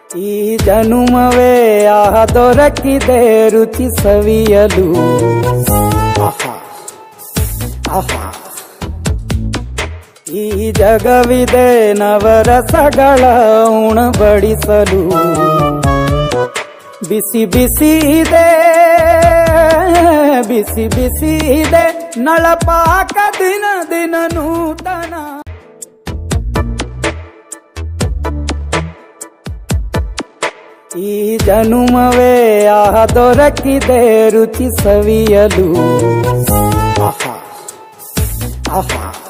ಈ ಜನುಮವೇ ಆಹ ದೊರಕಿದೆ ರುಚಿ ಸವಿಯಲು ಆಹಾ ಆಹಾ ಈ ಜಗವಿದೆ ನವರಸಗಳ ಉಣಬಡಿಸಲು ಬಿಸಿ ಬಿಸಿ ಇದೆ ಬಿಸಿ ಬಿಸಿ ಇದೆ ನಳಪಾಕ ದಿನ ದಿನ ನೂತನ ಈ ಜನುಮವೇ ಆಹ ದೊರಕಿದೆ ರುಚಿ ಸವಿಯಲು ಆಹಾ ಆಹಾ